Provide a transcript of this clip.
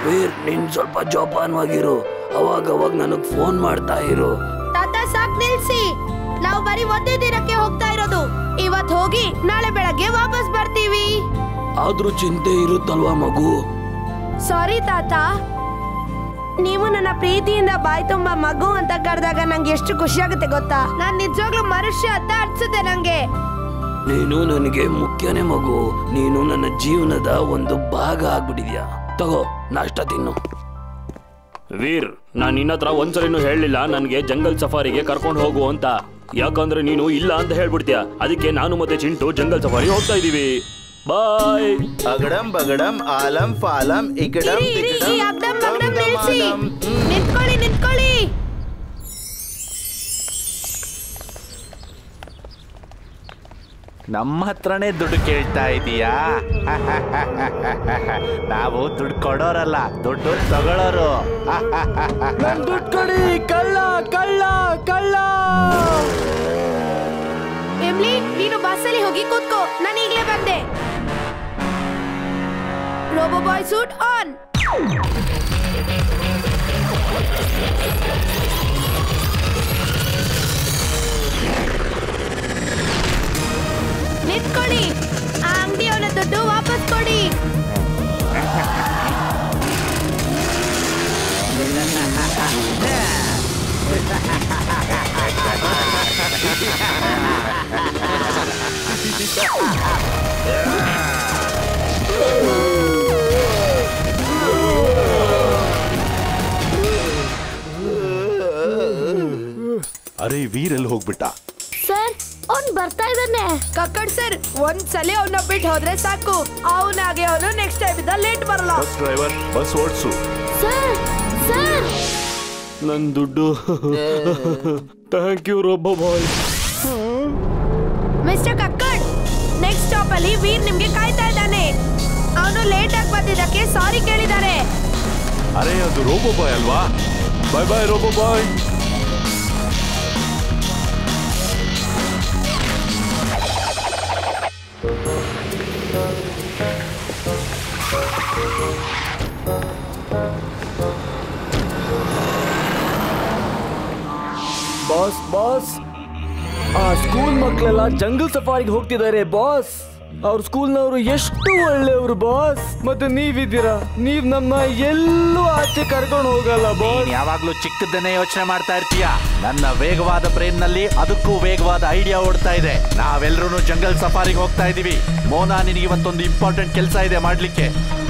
ವೀರ್ ನೀನ್ ಸ್ವಲ್ಪ ಜೋಪಾನವಾಗಿರು ಅವಾಗ ಅವಾಗ ನನಗ್ ಫೋನ್ ಮಾಡ್ತಾ ಇರು ತಾತ ಸಾಕ್ ನಿಲ್ಸಿ ನಾವು ಬರೀ ಒಂದೇ ದಿನಕ್ಕೆ ಹೋಗ್ತಾ ಇರೋದು ಇವತ್ ಹೋಗಿ ನಾಳೆ ಬೆಳಗ್ಗೆ ವಾಪಸ್ ಬರ್ತೀವಿ ಆದ್ರೂ ಚಿಂತೆ ಇರುತ್ತಲ್ವಾ ಮಗು ಸಾರಿ ತಾತ ನೀವು ನನ್ನ ಪ್ರೀತಿಯಿಂದ ಬಾಯ್ ತುಂಬಾ ಮಗು ಅಂತ ಕರೆದಾಗ ನಂಗೆ ಎಷ್ಟು ಖುಷಿ ಆಗುತ್ತೆ ಗೊತ್ತಾ ನಾನ್ ನಿಜವಾಗ್ಲೂ ಮನುಷ್ಯ ಅಂತ ಅನ್ಸುತ್ತೆ ನಂಗೆ ನೀನು ನನಗೆ ಮುಖ್ಯನೇ ಮಗು ನೀನು ನನ್ನ ಜೀವನದ ಒಂದು ಭಾಗ ಆಗ್ಬಿಟ್ಟಿದ್ಯಾ ತಗೋ ನಾಷ್ಟ ತಿನ್ನು ವೀರ್ ನಾನು ನಿನ್ನ ಹತ್ರ ಒಂದ್ಸರಿನೂ ಹೇಳಲಿಲ್ಲ ನನಗೆ ಜಂಗಲ್ ಸಫಾರಿಗೆ ಕರ್ಕೊಂಡು ಹೋಗು ಅಂತ ಯಾಕಂದ್ರೆ ನೀನು ಇಲ್ಲ ಅಂತ ಹೇಳ್ಬಿಡ್ತೀಯ ಅದಕ್ಕೆ ನಾನು ಮತ್ತೆ ಚಿಂಟು ಜಂಗಲ್ ಸಫಾರಿ ಹೋಗ್ತಾ ಇದೀವಿ ಬಾಯ್ ಅಗಡಂ ಬಗಡಂ ಆಲಂ ಫಾಲಂ ಇಗಡಂ ಇರಿ, ಇರಿ, ತಿಗಡಂ, ಈ ಅಗ್ಡಂ ದಮ್ ಬಗ್ಡಂ ದಮ್ ನಿಲ್ಸಿ ಆಲಂ. ಹ್ಮ್. ನಿಂತ್ಕೊಳ್ಳಿ ನಿಂತ್ಕೊಳ್ಳಿ ನಮ್ಮ ಹತ್ರನೇ ದುಡ್ಡು ಕೇಳ್ತಾ ಇದೀಯಾ ನಾವು ದುಡ್ಡು ಕೊಡೋರಲ್ಲ ದುಡ್ಡು ತಗೊಳ್ಳೋರು ದುಡ್ಡು ಕೊಡಿ ಕಳ್ಳ ಕಳ್ಳ ಕಳ್ಳ ಎಮ್ಲಿ ನೀನು ಬಸ್ಸಲ್ಲಿ ಹೋಗಿ ಕೂತ್ಕೋ ನಾನು ಈಗಲೇ ಬಂದೆ ರೋಬೋ ಬಾಯ್ ಸೂಟ್ ಆನ್ ನಿಂತ್ಕೊಳ್ಳಿ ಆ ಅಂಗಡಿಯವನ ದುಡ್ಡು ವಾಪಸ್ ಕೊಡಿ ಅರೆ ವೀರಲ್ಲಿ ಹೋಗ್ಬಿಟ್ಟ ಸರ್ ಅವ್ನ್ ಬರ್ತಾ ಇದ್ದಾನೆ ಕಕ್ಕಡ್ ಸರ್ ಒಂದ್ ಸಲ ಅವನ್ನ ಬಿಟ್ಟು ಹೋದ್ರೆ ಸಾಕು ಅವನಾಗೆ ಅವನು ನೆಕ್ಸ್ಟ್ ಟೈಮ್ ಇಂದ ಲೇಟ್ ಬರಲ್ಲ ಬಸ್ ಡ್ರೈವರ್ ಬಸ್ ಓಡಿಸು ಸರ್ ಸರ್ ನನ್ನ ದುಡ್ಡು thank you robo boy mister Kakkad next stop ಅಲ್ಲಿ ವೀರ್ ನಿಮ್ಗೆ ಕಾಯ್ತಾ ಇದ್ದಾನೆ ಅವನು ಲೇಟ್ ಆಗಿ ಬಂದಿದ್ದಕ್ಕೆ ಸಾರಿ ಕೇಳಿದ್ದಾರೆ ಅರೆ ಅದು ರೋಬೋ ಬಾಯ್ ಅಲ್ವಾ boy boy robo boy boss boss ಆ ಸ್ಕೂಲ್ ಮಕ್ಕಳೆಲ್ಲ ಜಂಗಲ್ ಸಫಾರಿಗೆ ಹೋಗ್ತಿದ್ದಾರೆ ಬಾಸ್ ಅವ್ರ ಸ್ಕೂಲ್ನವರು ಎಷ್ಟು ಒಳ್ಳೆಯವರು ಬಾಸ್ ಮತ್ತೆ ನೀವಿದ್ದೀರಾ ನೀವ್ ನಮ್ಮ ಎಲ್ಲೂ ಆಚೆ ಕರ್ಕೊಂಡು ಹೋಗಲ್ಲ ಬಾಸ್ ನೀನ್ ಯಾವಾಗ್ಲೂ ಚಿಕ್ಕದನ್ನೇ ಯೋಚನೆ ಮಾಡ್ತಾ ಇರ್ತೀಯ ನನ್ನ ವೇಗವಾದ ಬ್ರೈನ್ ನಲ್ಲಿ ಅದಕ್ಕೂ ವೇಗವಾದ ಐಡಿಯಾ ಓಡ್ತಾ ಇದೆ ನಾವೆಲ್ಲರೂ ಜಂಗಲ್ ಸಫಾರಿಗೆ ಹೋಗ್ತಾ ಇದೀವಿ ಮೋನಾ ನಿನಗೆ ಇವತ್ತೊಂದು ಇಂಪಾರ್ಟೆಂಟ್ ಕೆಲಸ ಇದೆ ಮಾಡ್ಲಿಕ್ಕೆ